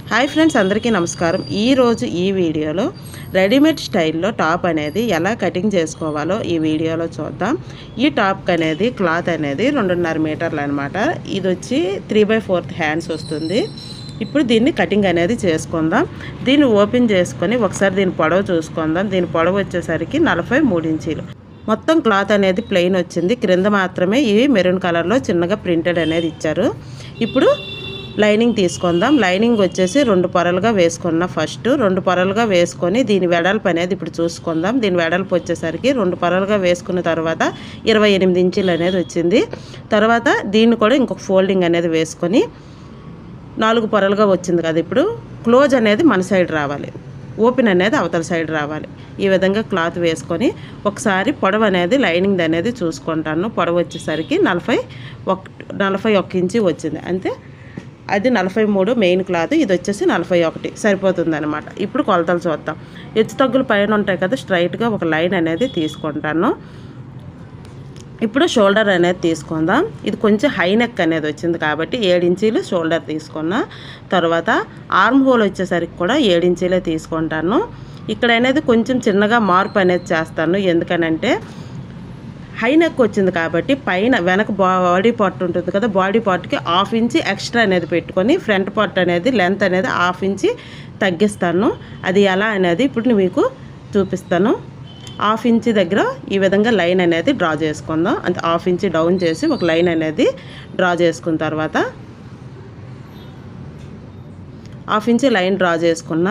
hi friends అందరికీ నమస్కారం ఈరోజు ఈ వీడియోలో రెడీమేడ్ స్టైల్లో టాప్ అనేది ఎలా కటింగ్ చేసుకోవాలో ఈ వీడియోలో చూద్దాం ఈ టాప్ అనేది క్లాత్ అనేది రెండున్నర మీటర్లు అనమాట ఇది వచ్చి త్రీ బై ఫోర్త్ హ్యాండ్స్ వస్తుంది ఇప్పుడు దీన్ని కటింగ్ అనేది చేసుకుందాం దీన్ని ఓపెన్ చేసుకొని ఒకసారి దీని పొడవు చూసుకుందాం దీని పొడవు వచ్చేసరికి నలభై మూడు ఇంచీలు మొత్తం క్లాత్ అనేది ప్లెయిన్ వచ్చింది క్రింద మాత్రమే ఇవి మెరూన్ కలర్లో చిన్నగా ప్రింటెడ్ అనేది ఇచ్చారు ఇప్పుడు లైనింగ్ తీసుకుందాం లైనింగ్ వచ్చేసి రెండు పొరలుగా వేసుకున్న ఫస్ట్ రెండు పొరలుగా వేసుకొని దీని వెడల్పు అనేది ఇప్పుడు చూసుకుందాం దీని వెడల్పు వచ్చేసరికి రెండు పొరలుగా వేసుకున్న తర్వాత ఇరవై ఎనిమిది ఇంచులు అనేది వచ్చింది తర్వాత దీన్ని కూడా ఇంకొక ఫోల్డింగ్ అనేది వేసుకొని నాలుగు పొరలుగా వచ్చింది కదా ఇప్పుడు క్లోజ్ అనేది మన సైడ్ రావాలి ఓపెన్ అనేది అవతల సైడ్ రావాలి ఈ విధంగా క్లాత్ వేసుకొని ఒకసారి పొడవు అనేది లైనింగ్ అనేది చూసుకుంటాను పొడవు వచ్చేసరికి నలభై ఒక నలభై ఒక్క ఇంచి వచ్చింది అంతే అది నలభై మూడు మెయిన్ క్లాత్ ఇది వచ్చేసి నలభై ఒకటి సరిపోతుంది అనమాట ఇప్పుడు కొలతలు చూద్దాం హెచ్చు తగ్గులు పైన ఉంటాయి కదా స్ట్రైట్గా ఒక లైన్ అనేది తీసుకుంటాను ఇప్పుడు షోల్డర్ అనేది తీసుకుందాం ఇది కొంచెం హై నెక్ అనేది వచ్చింది కాబట్టి ఏడించీలు షోల్డర్ తీసుకున్నా తర్వాత ఆర్మ్ హోల్ వచ్చేసరికి కూడా ఏడించీలే తీసుకుంటాను ఇక్కడ అనేది కొంచెం చిన్నగా మార్పు అనేది చేస్తాను ఎందుకనంటే హై నెక్ వచ్చింది కాబట్టి పైన వెనక బాడీ పార్ట్ ఉంటుంది కదా బాడీ పార్ట్కి హాఫ్ ఇంచి ఎక్స్ట్రా అనేది పెట్టుకొని ఫ్రంట్ పార్ట్ అనేది లెంత్ అనేది హాఫ్ ఇంచి తగ్గిస్తాను అది ఎలా అనేది ఇప్పుడు మీకు చూపిస్తాను హాఫ్ ఇంచి దగ్గర ఈ విధంగా లైన్ అనేది డ్రా చేసుకుందాం అంటే హాఫ్ ఇంచి డౌన్ చేసి ఒక లైన్ అనేది డ్రా చేసుకున్న తర్వాత హాఫ్ ఇంచి లైన్ డ్రా చేసుకున్నా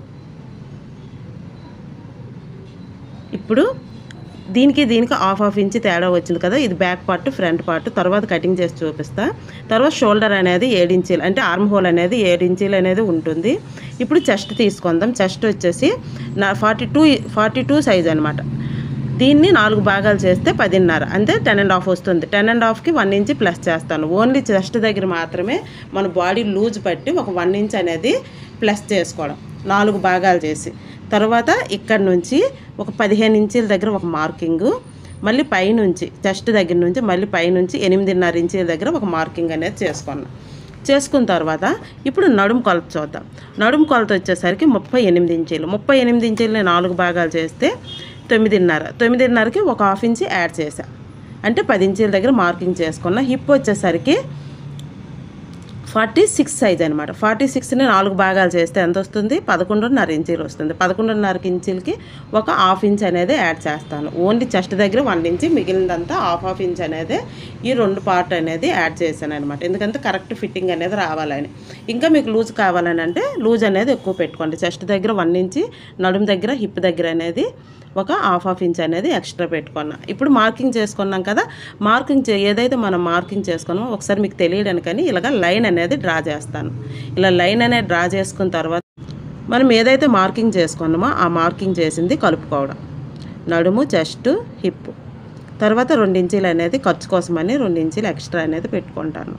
ఇప్పుడు దీనికి దీనికి హాఫ్ హాఫ్ ఇంచ్ తేడా వచ్చింది కదా ఇది బ్యాక్ పార్ట్ ఫ్రంట్ పార్ట్ తర్వాత కటింగ్ చేసి చూపిస్తా తర్వాత షోల్డర్ అనేది ఏడించీలు అంటే ఆర్మ్ హోల్ అనేది ఏడించీలు అనేది ఉంటుంది ఇప్పుడు చెస్ట్ తీసుకుందాం చెస్ట్ వచ్చేసి నా forty two forty two size అనమాట దీన్ని నాలుగు భాగాలు చేస్తే పదిన్నర అంటే టెన్ అండ్ హాఫ్ వస్తుంది టెన్ అండ్ హాఫ్కి వన్ ఇంచ్ ప్లస్ చేస్తాను ఓన్లీ చెస్ట్ దగ్గర మాత్రమే మన బాడీ లూజ్ పట్టి ఒక వన్ ఇంచ్ అనేది ప్లస్ చేసుకోవడం నాలుగు భాగాలు చేసి తర్వాత ఇక్కడ నుంచి ఒక పదిహేను ఇంచీల దగ్గర ఒక మార్కింగు మళ్ళీ పైనుంచి చెస్ట్ దగ్గర నుంచి మళ్ళీ పైనుంచి ఎనిమిదిన్నర ఇంచీల దగ్గర ఒక మార్కింగ్ అనేది చేసుకున్నాం చేసుకున్న తర్వాత ఇప్పుడు నడుము కొలత చూద్దాం నడుము కొలత వచ్చేసరికి ముప్పై ఎనిమిది ఇంచీలు ముప్పై ఎనిమిది ఇంచీలని నాలుగు భాగాలు చేస్తే తొమ్మిదిన్నర తొమ్మిదిన్నరకి ఒక హాఫ్ ఇంచి యాడ్ చేసా అంటే పది ఇంచీల దగ్గర మార్కింగ్ చేసుకున్న హిప్ వచ్చేసరికి ఫార్టీ సిక్స్ సైజ్ అనమాట ఫార్టీ సిక్స్ని నాలుగు భాగాలు చేస్తే ఎంత వస్తుంది పదకొండున్నర ఇంచీలు వస్తుంది పదకొండున్నర ఇంచీలకి ఒక హాఫ్ ఇంచ్ అనేది యాడ్ చేస్తాను ఓన్లీ చెస్ట్ దగ్గర వన్ ఇంచ్ మిగిలినంతా హాఫ్ హాఫ్ ఇంచ్ అనేది ఈ రెండు పార్ట్ అనేది యాడ్ చేశాను అనమాట ఎందుకంటే కరెక్ట్ ఫిట్టింగ్ అనేది రావాలని ఇంకా మీకు లూజ్ కావాలని అంటే లూజ్ అనేది ఎక్కువ పెట్టుకోండి చెస్ట్ దగ్గర వన్ ఇంచ్ నడుము దగ్గర హిప్ దగ్గర అనేది ఒక హాఫ్ హాఫ్ ఇంచ్ అనేది ఎక్స్ట్రా పెట్టుకున్నా ఇప్పుడు మార్కింగ్ చేసుకున్నాం కదా మార్కింగ్ చే ఏదైతే మనం మార్కింగ్ చేసుకున్నామో ఒకసారి మీకు తెలియడానికని ఇలాగ లైన్ అనేది డ్రా చేస్తాను ఇలా లైన్ అనేది డ్రా చేసుకున్న తర్వాత మనం ఏదైతే మార్కింగ్ చేసుకున్నామో ఆ మార్కింగ్ చేసింది కలుపుకోవడం నడుము చెస్ట్ హిప్ తర్వాత రెండించీలు అనేది ఖర్చు కోసమని రెండించీలు ఎక్స్ట్రా అనేది పెట్టుకుంటాను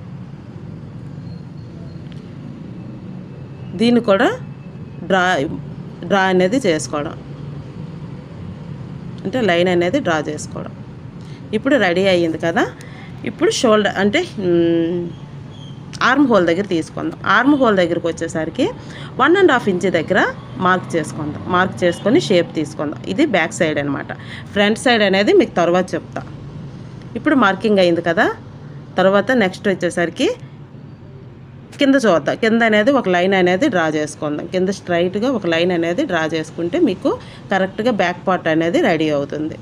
దీన్ని కూడా డ్రా డ్రా అనేది చేసుకోవడం అంటే లైన్ అనేది డ్రా చేసుకోవడం ఇప్పుడు రెడీ అయ్యింది కదా ఇప్పుడు షోల్డర్ అంటే ఆర్మ్ హోల్ దగ్గర తీసుకుందాం ఆర్మ్ హోల్ దగ్గరికి వచ్చేసరికి వన్ అండ్ హాఫ్ ఇంచ్ దగ్గర మార్క్ చేసుకుందాం మార్క్ చేసుకొని షేప్ తీసుకుందాం ఇది బ్యాక్ సైడ్ అనమాట ఫ్రంట్ సైడ్ అనేది మీకు తర్వాత చెప్తా ఇప్పుడు మార్కింగ్ అయింది కదా తర్వాత నెక్స్ట్ వచ్చేసరికి కింద చూద్దాం కింద అనేది ఒక లైన్ అనేది డ్రా చేసుకుందాం కింద స్ట్రైట్గా ఒక లైన్ అనేది డ్రా చేసుకుంటే మీకు కరెక్ట్గా బ్యాక్ పార్ట్ అనేది రెడీ అవుతుంది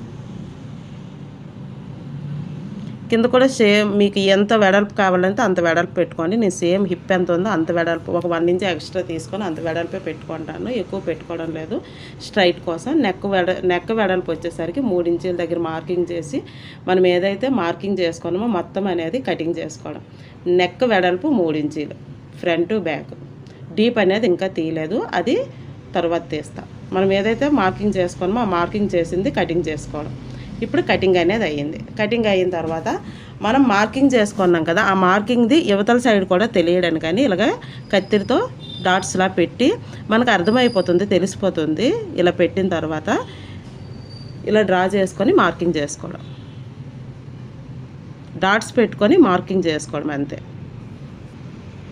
కింద కూడా సేమ్ మీకు ఎంత వెడల్పు కావాలంటే అంత వెడల్పు పెట్టుకోండి నేను సేమ్ హిప్ ఎంత ఉందో అంత వెడల్పు ఒక వన్ ఇంచ్ ఎక్స్ట్రా తీసుకొని అంత వెడల్పే పెట్టుకుంటాను ఎక్కువ పెట్టుకోవడం లేదు స్ట్రైట్ కోసం నెక్ వెడ నెక్ వెడల్పు వచ్చేసరికి మూడు ఇంచుల దగ్గర మార్కింగ్ చేసి మనం ఏదైతే మార్కింగ్ చేసుకున్నామో మొత్తం అనేది కటింగ్ చేసుకోవడం నెక్ వెడల్పు మూడు ఇంచీలు ఫ్రంట్ బ్యాక్ డీప్ అనేది ఇంకా తీయలేదు అది తర్వాత తీస్తా మనం ఏదైతే మార్కింగ్ చేసుకున్నామో ఆ మార్కింగ్ చేసింది కటింగ్ చేసుకోవడం ఇప్పుడు కటింగ్ అనేది అయ్యింది కటింగ్ అయిన తర్వాత మనం మార్కింగ్ చేసుకున్నాం కదా ఆ మార్కింగ్ది యువతల సైడ్ కూడా తెలియడానికి కానీ ఇలాగ కత్తిరితో డాట్స్లా పెట్టి మనకు అర్థమైపోతుంది తెలిసిపోతుంది ఇలా పెట్టిన తర్వాత ఇలా డ్రా చేసుకొని మార్కింగ్ చేసుకోవడం డాట్స్ పెట్టుకొని మార్కింగ్ చేసుకోవడం అంతే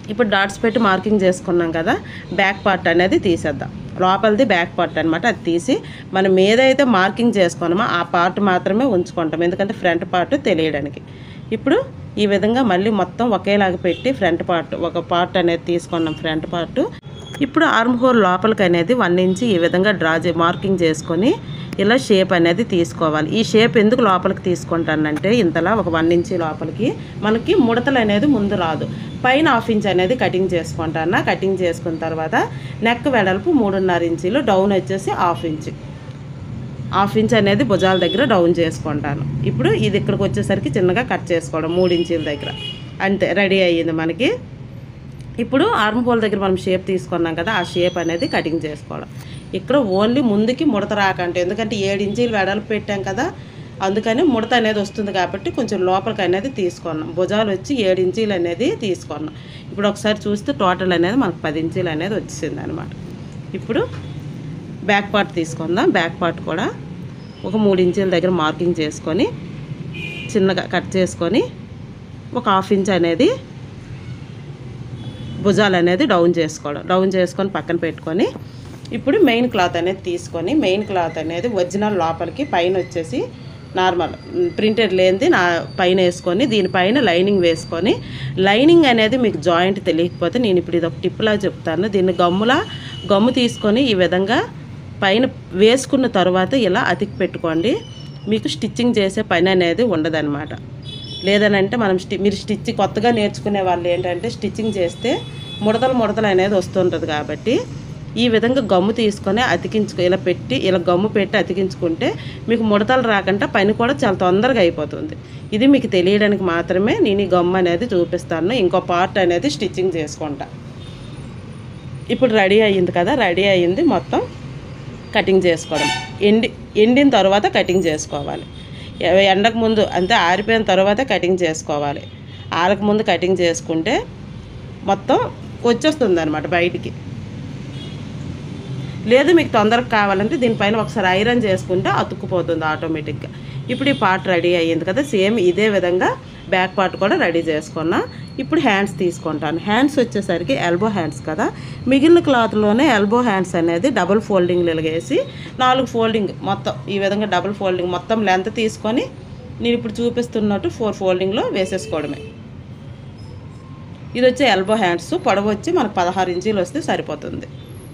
ఇప్పుడు డాట్స్ పెట్టి మార్కింగ్ చేసుకున్నాం కదా బ్యాక్ పార్ట్ అనేది తీసేద్దాం లోపలిది బ్యాక్ పార్ట్ అనమాట అది తీసి మనం ఏదైతే మార్కింగ్ చేసుకున్నామో ఆ పార్ట్ మాత్రమే ఉంచుకుంటాం ఎందుకంటే ఫ్రంట్ పార్ట్ తెలియడానికి ఇప్పుడు ఈ విధంగా మళ్ళీ మొత్తం ఒకేలాగా పెట్టి ఫ్రంట్ పార్ట్ ఒక పార్ట్ అనేది తీసుకున్నాం ఫ్రంట్ పార్ట్ ఇప్పుడు ఆర్మ్ హోల్ లోపలికి అనేది వన్ ఇంచ్ ఈ విధంగా డ్రా చే మార్కింగ్ చేసుకొని ఇలా షేప్ అనేది తీసుకోవాలి ఈ షేప్ ఎందుకు లోపలికి తీసుకుంటానంటే ఇంతలా ఒక వన్ ఇంచ్ లోపలికి మనకి ముడతలు అనేది ముందు రాదు పైన హాఫ్ ఇంచ్ అనేది కటింగ్ చేసుకుంటాను కటింగ్ చేసుకున్న తర్వాత నెక్ వెడల్పు మూడున్నర ఇంచీలు డౌన్ వచ్చేసి హాఫ్ ఇంచ్ హాఫ్ ఇంచ్ అనేది భుజాల దగ్గర డౌన్ చేసుకుంటాను ఇప్పుడు ఇది ఇక్కడికి వచ్చేసరికి చిన్నగా కట్ చేసుకోవడం మూడు ఇంచీల దగ్గర అంతే రెడీ అయ్యింది మనకి ఇప్పుడు ఆర్మ్ హోల్ దగ్గర మనం షేప్ తీసుకున్నాం కదా ఆ షేప్ అనేది కటింగ్ చేసుకోవడం ఇక్కడ ఓన్లీ ముందుకి ముడత రాకంటే ఎందుకంటే ఏడు ఇంచీలు వెడల్పు పెట్టాం కదా అందుకని ముడత అనేది వస్తుంది కాబట్టి కొంచెం లోపలికి అనేది తీసుకున్నాం భుజాలు వచ్చి ఏడు ఇంచీలు అనేది తీసుకున్నాం ఇప్పుడు ఒకసారి చూస్తే టోటల్ అనేది మనకు పది ఇంచీలు అనేది వచ్చింది అనమాట ఇప్పుడు బ్యాక్ పార్ట్ తీసుకుందాం బ్యాక్ పార్ట్ కూడా ఒక మూడు ఇంచీల దగ్గర మార్కింగ్ చేసుకొని చిన్నగా కట్ చేసుకొని ఒక హాఫ్ ఇంచ్ అనేది భుజాలు అనేది డౌన్ చేసుకోవడం డౌన్ చేసుకొని పక్కన పెట్టుకొని ఇప్పుడు మెయిన్ క్లాత్ అనేది తీసుకొని మెయిన్ క్లాత్ అనేది ఒరిజినల్ లోపలికి పైన వచ్చేసి నార్మల్ ప్రింటెడ్ లేనిది నా పైన వేసుకొని దీనిపైన లైనింగ్ వేసుకొని లైనింగ్ అనేది మీకు జాయింట్ తెలియకపోతే నేను ఇప్పుడు ఇది ఒక టిప్లా చెప్తాను దీన్ని గమ్ములా గమ్ము తీసుకొని ఈ విధంగా పైన వేసుకున్న తర్వాత ఇలా అతికి పెట్టుకోండి మీకు స్టిచ్చింగ్ చేసే పని అనేది ఉండదన్నమాట లేదనంటే మనం స్టి మీరు స్టిచ్ కొత్తగా నేర్చుకునే వాళ్ళు ఏంటంటే స్టిచ్చింగ్ చేస్తే ముడతలు ముడతలు అనేది వస్తుంటుంది కాబట్టి ఈ విధంగా గమ్ము తీసుకొని అతికించుకో ఇలా పెట్టి ఇలా గమ్ము పెట్టి అతికించుకుంటే మీకు ముడతలు రాకుండా పని కూడా చాలా తొందరగా అయిపోతుంది ఇది మీకు తెలియడానికి మాత్రమే నేను ఈ గమ్ము అనేది చూపిస్తాను ఇంకో పార్ట్ అనేది స్టిచ్చింగ్ చేసుకుంటా ఇప్పుడు రెడీ అయ్యింది కదా రెడీ అయ్యింది మొత్తం కటింగ్ చేసుకోవడం ఎండి ఎండిన తర్వాత కటింగ్ చేసుకోవాలి ఎ- ఎండకు ముందు అంతే ఆరిపోయిన తర్వాత కటింగ్ చేసుకోవాలి ఆరక ముందు కటింగ్ చేసుకుంటే మొత్తం వచ్చేస్తుంది అనమాట బయటికి లేదు మీకు తొందరగా కావాలంటే దీనిపైన ఒకసారి ఐరన్ చేసుకుంటే అతుక్కుపోతుంది ఆటోమేటిక్గా ఇప్పుడు ఈ పార్ట్ రెడీ అయ్యింది కదా సేమ్ ఇదే విధంగా బ్యాక్ పార్ట్ కూడా రెడీ చేసుకున్నా ఇప్పుడు హ్యాండ్స్ తీసుకుంటాను హ్యాండ్స్ వచ్చేసరికి ఎల్బో హ్యాండ్స్ కదా మిగిలిన క్లాత్లోనే ఎల్బో హ్యాండ్స్ అనేది డబుల్ ఫోల్డింగ్ వేసి నాలుగు ఫోల్డింగ్ మొత్తం ఈ విధంగా డబుల్ ఫోల్డింగ్ మొత్తం లెంత్ తీసుకొని నేను ఇప్పుడు చూపిస్తున్నట్టు ఫోర్ ఫోల్డింగ్లో వేసేసుకోవడమే ఇది వచ్చి ఎల్బో హ్యాండ్స్ పొడవు వచ్చి మనకు పదహారు ఇంచీలు వస్తే సరిపోతుంది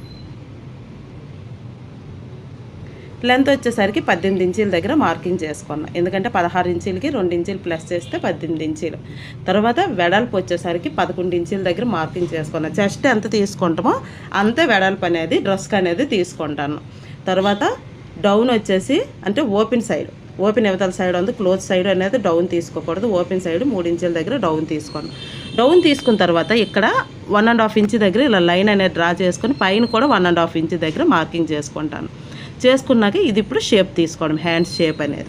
లెంత్ వచ్చేసరికి పద్దెనిమిది ఇంచీల దగ్గర మార్కింగ్ చేసుకున్నాం ఎందుకంటే పదహారు ఇంచీలకి రెండు ఇంచీలు ప్లస్ చేస్తే పద్దెనిమిది ఇంచీలు తర్వాత వెడల్పు వచ్చేసరికి పదకొండు ఇంచీల దగ్గర మార్కింగ్ చేసుకున్నాం చెస్ట్ ఎంత తీసుకుంటామో అంతే వెడల్పు అనేది డ్రెస్కి అనేది తీసుకుంటాను తర్వాత డౌన్ వచ్చేసి అంటే ఓపెన్ సైడ్ ఓపెన్ యువతల సైడ్ ఉంది క్లోజ్ సైడ్ అనేది డౌన్ తీసుకోకూడదు ఓపెన్ సైడ్ మూడు ఇంచుల దగ్గర డౌన్ తీసుకోండి డౌన్ తీసుకున్న తర్వాత ఇక్కడ వన్ అండ్ హాఫ్ ఇంచ్ దగ్గర ఇలా లైన్ అనేది డ్రా చేసుకొని పైన కూడా వన్ అండ్ హాఫ్ ఇంచ్ దగ్గర మార్కింగ్ చేసుకుంటాను చేసుకున్నాక ఇది ఇప్పుడు షేప్ తీసుకోవడం హ్యాండ్స్ షేప్ అనేది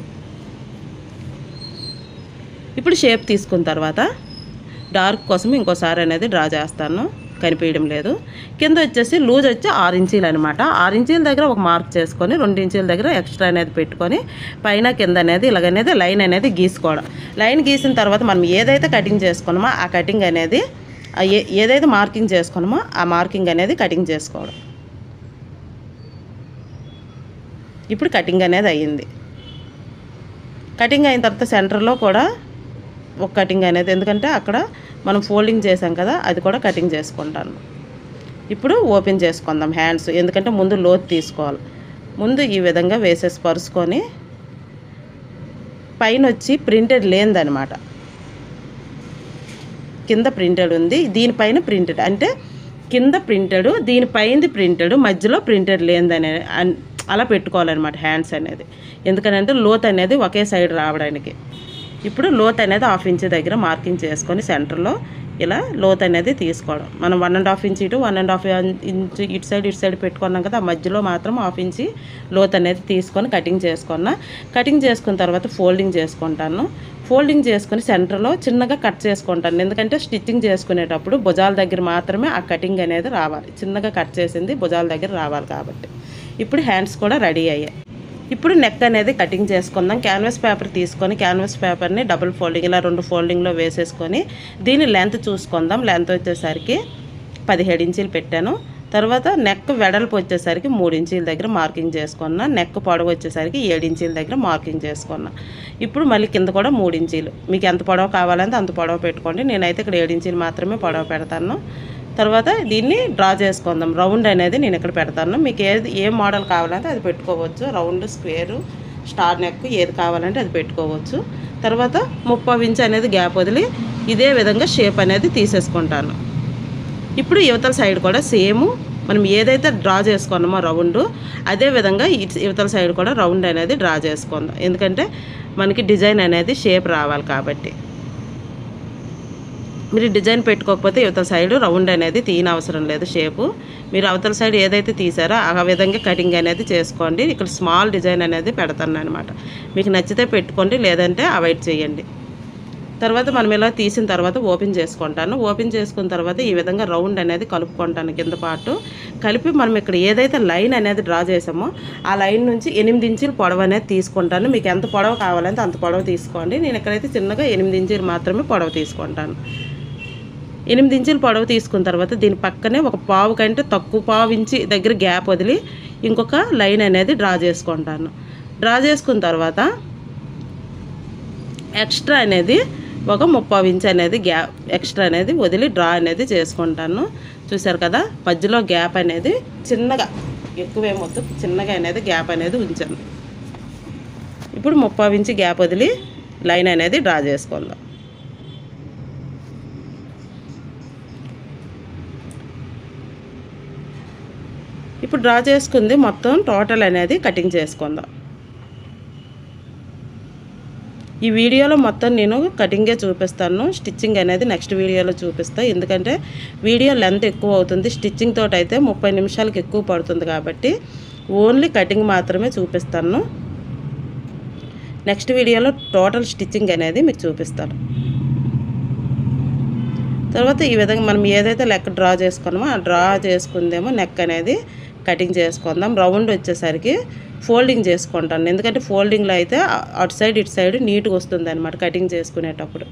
ఇప్పుడు షేప్ తీసుకున్న తర్వాత డార్క్ కోసం ఇంకోసారి అనేది డ్రా చేస్తాను కనిపించడం లేదు కింద వచ్చేసి లూజ్ వచ్చి ఆరు ఇంచీలు అనమాట ఆరు ఇంచీల దగ్గర ఒక మార్క్ చేసుకొని రెండు ఇంచీల దగ్గర ఎక్స్ట్రా అనేది పెట్టుకొని పైన కింద అనేది ఇలాగనేది లైన్ అనేది గీసుకోవడం లైన్ గీసిన తర్వాత మనం ఏదైతే కటింగ్ చేసుకున్నామో ఆ కటింగ్ అనేది ఆ ఏ ఏదైతే మార్కింగ్ చేసుకున్నామో ఆ మార్కింగ్ అనేది కటింగ్ చేసుకోవడం ఇప్పుడు కటింగ్ అనేది అయ్యింది కటింగ్ అయిన తర్వాత సెంటర్లో కూడా ఒక కటింగ్ అనేది ఎందుకంటే అక్కడ మనం ఫోల్డింగ్ చేసాం కదా అది కూడా కటింగ్ చేసుకుంటాను ఇప్పుడు ఓపెన్ చేసుకుందాం హ్యాండ్స్ ఎందుకంటే ముందు లోతు తీసుకోవాలి ముందు ఈ విధంగా వేసేసి పరుచుకొని పైన వచ్చి ప్రింటెడ్ లేనిదనమాట కింద ప్రింటెడ్ ఉంది దీనిపైన ప్రింటెడ్ అంటే కింద ప్రింటెడ్ దీనిపైనది ప్రింటెడ్ మధ్యలో ప్రింటెడ్ లేనిదనే అన్- అలా పెట్టుకోవాలన్నమాట హ్యాండ్స్ అనేది ఎందుకనంటే లోత్ అనేది ఒకే సైడ్ రావడానికి ఇప్పుడు లోత్ అనేది హాఫ్ ఇంచ్ దగ్గర మార్కింగ్ చేసుకొని సెంటర్లో ఇలా లోత్ అనేది తీసుకోవడం మనం వన్ అండ్ హాఫ్ ఇంచ్ ఇటు వన్ అండ్ హాఫ్ ఇంచ్ ఇటు సైడ్ ఇటు సైడ్ పెట్టుకున్నాం కదా ఆ మధ్యలో మాత్రం హాఫ్ ఇంచ్ లోత్ అనేది తీసుకొని కటింగ్ చేసుకున్నా కటింగ్ చేసుకున్న తర్వాత ఫోల్డింగ్ చేసుకుంటాను ఫోల్డింగ్ చేసుకుని సెంటర్లో చిన్నగా కట్ చేసుకుంటాను ఎందుకంటే స్టిచ్చింగ్ చేసుకునేటప్పుడు భుజాల దగ్గర మాత్రమే ఆ కటింగ్ అనేది రావాలి చిన్నగా కట్ చేసింది భుజాల దగ్గర రావాలి కాబట్టి ఇప్పుడు హ్యాండ్స్ కూడా రెడీ అయ్యాయి ఇప్పుడు నెక్ అనేది కటింగ్ చేసుకుందాం క్యాన్వాస్ పేపర్ తీసుకొని క్యాన్వాస్ పేపర్ని డబుల్ ఫోల్డింగ్ ఇలా రెండు ఫోల్డింగ్లో వేసేసుకొని దీని లెంత్ చూసుకుందాం లెంత్ వచ్చేసరికి పదిహేడు ఇంచీలు పెట్టాను తర్వాత నెక్ వెడల్పు వచ్చేసరికి మూడు ఇంచీల దగ్గర మార్కింగ్ చేసుకున్నా నెక్ పొడవు వచ్చేసరికి ఏడు ఇంచీల దగ్గర మార్కింగ్ చేసుకున్నా ఇప్పుడు మళ్ళీ కింద కూడా మూడు ఇంచీలు మీకు ఎంత పొడవు కావాలంటే అంత పొడవు పెట్టుకోండి నేనైతే ఇక్కడ ఏడు ఇంచీలు మాత్రమే పొడవు పెడతాను తర్వాత దీన్ని డ్రా చేసుకుందాం రౌండ్ అనేది నేను ఇక్కడ పెడతాను మీకు ఏది ఏ మోడల్ కావాలంటే అది పెట్టుకోవచ్చు రౌండ్ స్క్వేరు స్టార్ నెక్ ఏది కావాలంటే అది పెట్టుకోవచ్చు తర్వాత ముప్పై ఇంచ్ అనేది గ్యాప్ వదిలి ఇదే విధంగా షేప్ అనేది తీసేసుకుంటాను ఇప్పుడు యువతల సైడ్ కూడా సేమ్ మనం ఏదైతే డ్రా చేసుకున్నామో రౌండ్ అదే విధంగా ఇట్- యువతల సైడ్ కూడా రౌండ్ అనేది డ్రా చేసుకుందాం ఎందుకంటే మనకి డిజైన్ అనేది షేప్ రావాలి కాబట్టి మీరు డిజైన్ పెట్టుకోకపోతే యువతల సైడ్ రౌండ్ అనేది తీయని అవసరం లేదు షేపు మీరు అవతల సైడ్ ఏదైతే తీసారో ఆ విధంగా కటింగ్ అనేది చేసుకోండి ఇక్కడ స్మాల్ డిజైన్ అనేది పెడతాను అనమాట మీకు నచ్చితే పెట్టుకోండి లేదంటే అవాయిడ్ చేయండి తర్వాత మనం ఇలా తీసిన తర్వాత ఓపెన్ చేసుకుంటాను ఓపెన్ చేసుకున్న తర్వాత ఈ విధంగా రౌండ్ అనేది కలుపుకుంటాను కింద పాటు కలిపి మనం ఇక్కడ ఏదైతే లైన్ అనేది డ్రా చేసామో ఆ లైన్ నుంచి ఎనిమిది ఇంచులు పొడవు అనేది తీసుకుంటాను మీకు ఎంత పొడవు కావాలంటే అంత పొడవు తీసుకోండి నేను ఇక్కడైతే చిన్నగా ఎనిమిది ఇంచులు మాత్రమే పొడవు తీసుకుంటాను ఎనిమిది ఇంచులు పొడవు తీసుకున్న తర్వాత దీని పక్కనే ఒక పావు కంటే తక్కువ పావు ఇంచి దగ్గర గ్యాప్ వదిలి ఇంకొక లైన్ అనేది డ్రా చేసుకుంటాను డ్రా చేసుకున్న తర్వాత ఎక్స్ట్రా అనేది ఒక ముప్పై ఇంచ్ అనేది గ్యాప్ ఎక్స్ట్రా అనేది వదిలి డ్రా అనేది చేసుకుంటాను చూసారు కదా మధ్యలో గ్యాప్ అనేది చిన్నగా ఎక్కువేమొద్దు చిన్నగా అనేది గ్యాప్ అనేది ఉంచాను ఇప్పుడు ముప్పై ఇంచ్ గ్యాప్ వదిలి లైన్ అనేది డ్రా చేసుకుందాం ఇప్పుడు డ్రా చేసుకుంది మొత్తం టోటల్ అనేది కటింగ్ చేసుకుందాం ఈ వీడియోలో మొత్తం నేను కటింగే చూపిస్తాను స్టిచ్చింగ్ అనేది నెక్స్ట్ వీడియోలో చూపిస్తాను ఎందుకంటే వీడియో లెంత్ ఎక్కువ అవుతుంది స్టిచ్చింగ్ తోటి అయితే ముప్పై నిమిషాలకు ఎక్కువ పడుతుంది కాబట్టి ఓన్లీ కటింగ్ మాత్రమే చూపిస్తాను నెక్స్ట్ వీడియోలో టోటల్ స్టిచ్చింగ్ అనేది మీకు చూపిస్తాను తర్వాత ఈ విధంగా మనం ఏదైతే లెక్క డ్రా చేసుకున్నామో ఆ డ్రా చేసుకుందేమో నెక్ అనేది కటింగ్ చేసుకుందాం రౌండ్ వచ్చేసరికి ఫోల్డింగ్ చేసుకుంటాను ఎందుకంటే ఫోల్డింగ్లో అయితే అ- అటు సైడ్ ఇటు సైడ్ నీట్గా వస్తుంది అనమాట కటింగ్ చేసుకునేటప్పుడు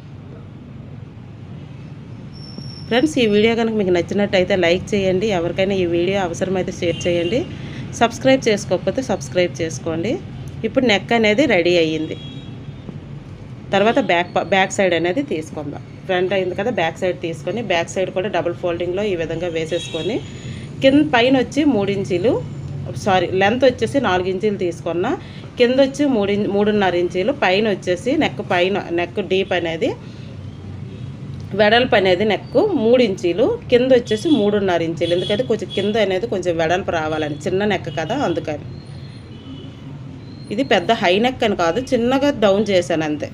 ఫ్రెండ్స్ ఈ వీడియో కనుక మీకు నచ్చినట్టయితే లైక్ చేయండి ఎవరికైనా ఈ వీడియో అవసరమైతే షేర్ చేయండి సబ్స్క్రైబ్ చేసుకోకపోతే సబ్స్క్రైబ్ చేసుకోండి ఇప్పుడు నెక్ అనేది రెడీ అయ్యింది తర్వాత బ్యాక్ ప- బ్యాక్ సైడ్ అనేది తీసుకుందాం ఫ్రంట్ అయింది కదా బ్యాక్ సైడ్ తీసుకొని బ్యాక్ సైడ్ కూడా డబుల్ ఫోల్డింగ్లో ఈ విధంగా వేసేసుకొని కింద పైన వచ్చి మూడు ఇంచీలు సారీ లెంత్ వచ్చేసి నాలుగు ఇంచీలు తీసుకున్నా కింద వచ్చి మూడు ఇం- మూడున్నర ఇంచీలు పైన వచ్చేసి నెక్ పైన నెక్ డీప్ అనేది వెడల్పు అనేది నెక్ మూడు ఇంచీలు కింద వచ్చేసి మూడున్నర ఇంచీలు ఎందుకంటే కొంచెం కింద అనేది కొంచెం వెడల్పు రావాలని చిన్న నెక్ కదా అందుకని ఇది పెద్ద హై నెక్ అని కాదు చిన్నగా డౌన్ చేశాను అంతే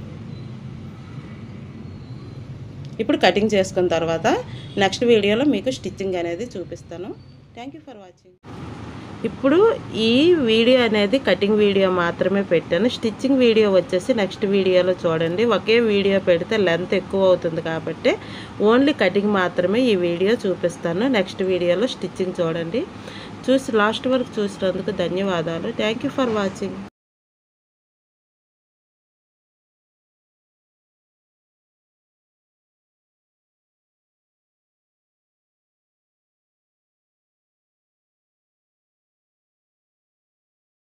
ఇప్పుడు కటింగ్ చేసుకున్న తర్వాత నెక్స్ట్ వీడియోలో మీకు స్టిచ్చింగ్ అనేది చూపిస్తాను థ్యాంక్ యూ ఫర్ వాచింగ్ ఇప్పుడు ఈ వీడియో అనేది కటింగ్ వీడియో మాత్రమే పెట్టాను స్టిచ్చింగ్ వీడియో వచ్చేసి నెక్స్ట్ వీడియోలో చూడండి ఒకే వీడియో పెడితే లెంత్ ఎక్కువ అవుతుంది కాబట్టి ఓన్లీ కటింగ్ మాత్రమే ఈ వీడియో చూపిస్తాను నెక్స్ట్ వీడియోలో స్టిచ్చింగ్ చూడండి చూసి లాస్ట్ వరకు చూసినందుకు ధన్యవాదాలు థ్యాంక్ యూ ఫర్ వాచింగ్